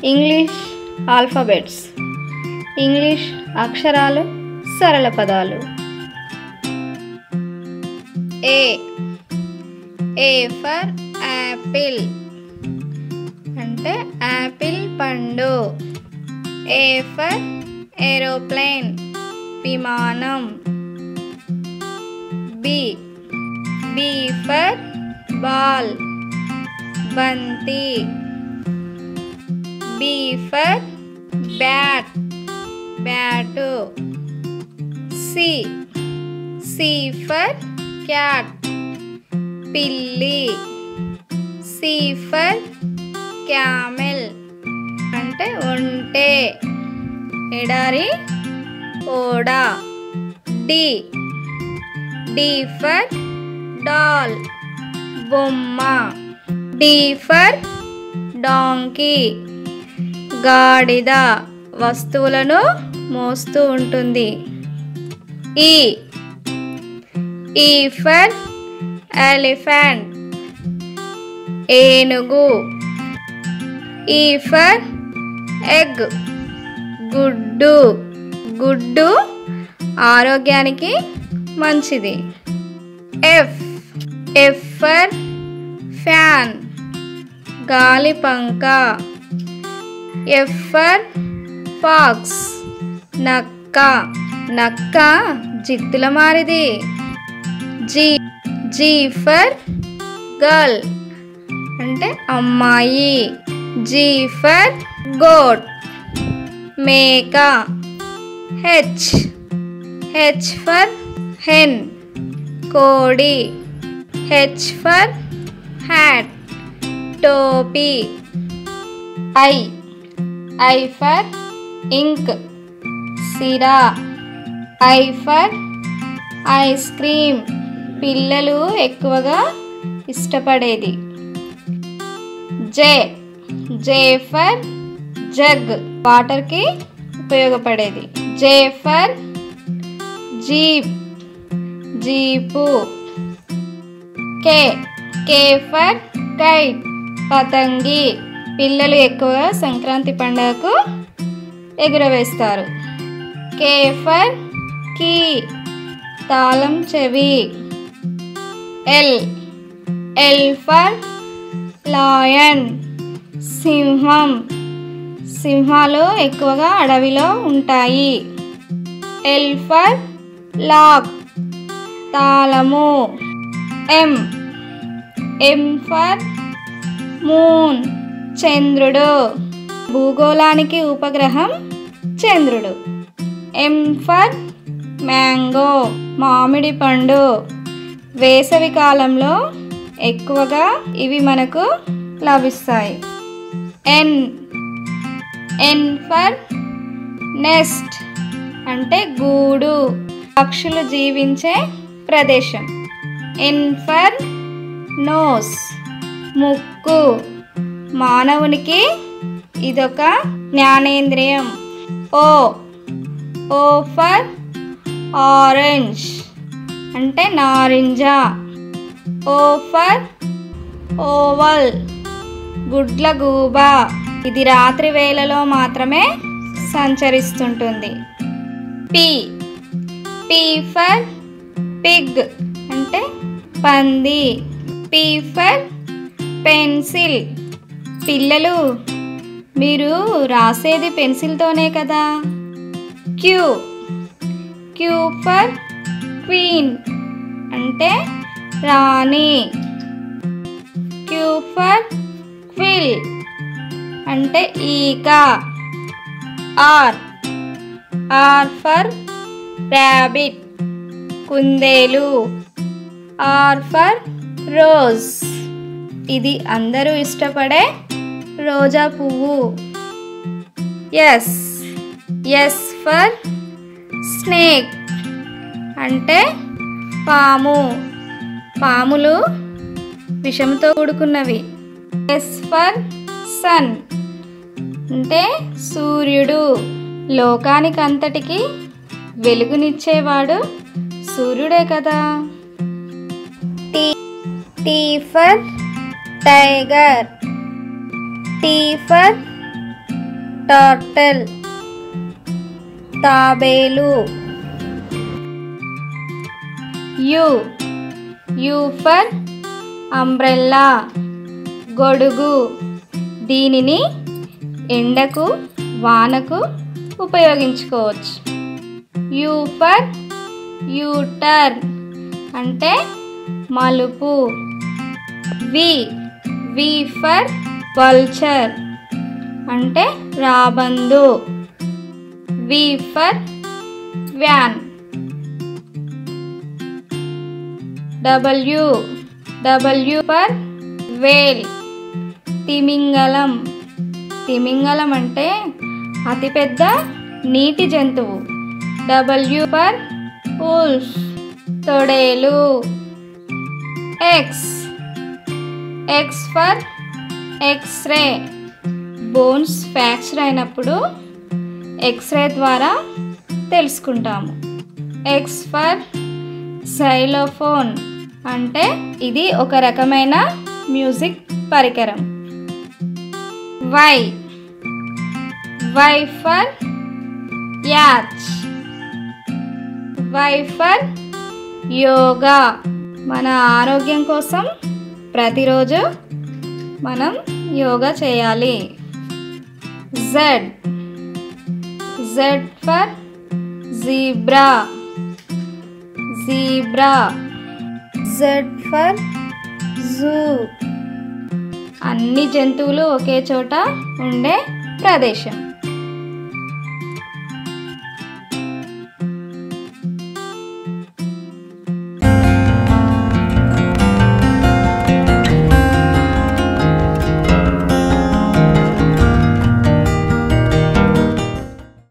English alphabets English అక్షరాలు సరళ పదాలు ఏ ఏ ఫర్ యాపిల్ అంటే యాపిల్ పండు ఏ ఫర్ ఏరోప్లేన్ విమానం బి బి ఫర్ బాల్ బంతి B for bat bat C C for cat పిల్లి సి ఫర్ క్యామెల్ అంటే ఒంటె ఎడారి ఓడా డి డి ఫర్ డాల్ బొమ్మ డి ఫర్ డాంకీ గాడిద వస్తువులను మోస్తూ ఉంటుంది ఈ ఈ ఫర్ ఎలిఫెంట్ ఏనుగు ఈ ఫర్ ఎగ్ గుడ్డు గుడ్డు ఆరోగ్యానికి మంచిది ఎఫ్ ఎఫ్ ఫర్ ఫ్యాన్ గాలి పంక ఎఫ్ ఫర్ ఫాక్స్ నక్క నక్క జిత్తుల మారిది జీ జీ ఫర్ గర్ల్ అంటే అమ్మాయి జీ ఫర్ గోట్ మేక హెచ్ హెచ్ ఫర్ హెన్ కోడి హెచ్ ఫర్ హ్యాట్ టోపీ ఐ ఐ ఫర్ ఇంక్ సిరా ఐ ఫర్ ఐస్ క్రీమ్ పిల్లలు ఎక్కువగా ఇష్టపడేది జే జే ఫర్ జగ్ వాటర్కి ఉపయోగపడేది J for jeep jeep K K for kite పతంగి పిల్లలు ఎక్కువగా సంక్రాంతి పండుగకు ఎగురవేస్తారు కే ఫర్ కీ తాళం చెవి ఎల్ ఎల్ ఫర్ లాయన్ సింహం సింహాలు ఎక్కువగా అడవిలో ఉంటాయి ఎల్ ఫర్ లాక్ తాళము ఎం ఎం ఫర్ మూన్ చంద్రుడు భూగోళానికి ఉపగ్రహం చంద్రుడు ఎం ఫర్ మ్యాంగో మామిడి పండు వేసవి కాలంలో ఎక్కువగా ఇవి మనకు లభిస్తాయి ఎన్ ఎన్ ఫర్ నెస్ట్ అంటే గూడు పక్షులు జీవించే ప్రదేశం ఎన్ ఫర్ నోస్ ముక్కు మానవునికి ఇదొక జ్ఞానేంద్రియం ఓ ఓ ఫర్ ఆరెంజ్ అంటే నారింజ ఓ ఫర్ ఓవల్ గుడ్ల గూబ ఇది రాత్రి వేళలో మాత్రమే సంచరిస్తుంటుంది పి పి ఫర్ పిగ్ అంటే పంది పి ఫర్ పెన్సిల్ పిల్లలు మీరు రాసేది పెన్సిల్తోనే కదా క్యూ క్యూ ఫర్ క్వీన్ అంటే రాణి క్యూ ఫర్ క్విల్ అంటే ఈక ఆర్ ఆర్ ఫర్ ర్యాబిట్ కుందేలు ఆర్ ఫర్ రోజ్ ఇది అందరూ ఇష్టపడే రోజా పువ్వు ఎస్ ఎస్ ఫర్ స్నేక్ అంటే పాము పాములు విషంతో కూడుకున్నవి ఎస్ ఫర్ సన్ అంటే సూర్యుడు లోకానికంతటికి వెలుగునిచ్చేవాడు సూర్యుడే కదా T T for tiger T for turtle తాబేలు యు యు ఫర్ అంబ్రెల్లా గొడుగు దీనిని ఎండకు వానకు ఉపయోగించుకోవచ్చు యూ ఫర్ యూటర్న్ అంటే మలుపు వి వి ఫర్ వల్చర్ అంటే రాబందు V for van W W for whale తిమింగలం తిమింగలం అంటే అతిపెద్ద నీటి జంతువు డబ్ల్యూ ఫర్ ఉల్ఫ్ తొడేలు X X for xray bones fracture అయినప్పుడు ఎక్స్రే ద్వారా తెలుసుకుంటాము ఎక్స్ ఫర్ సైలోఫోన్ అంటే ఇది ఒక రకమైన మ్యూజిక్ పరికరం Y Y for yacht Y for yoga మన ఆరోగ్యం కోసం ప్రతిరోజు మనం యోగా చేయాలి Z Z for zebra zebra Z for zoo అన్ని జంతువులు ఒకే చోట ఉండే ప్రదేశం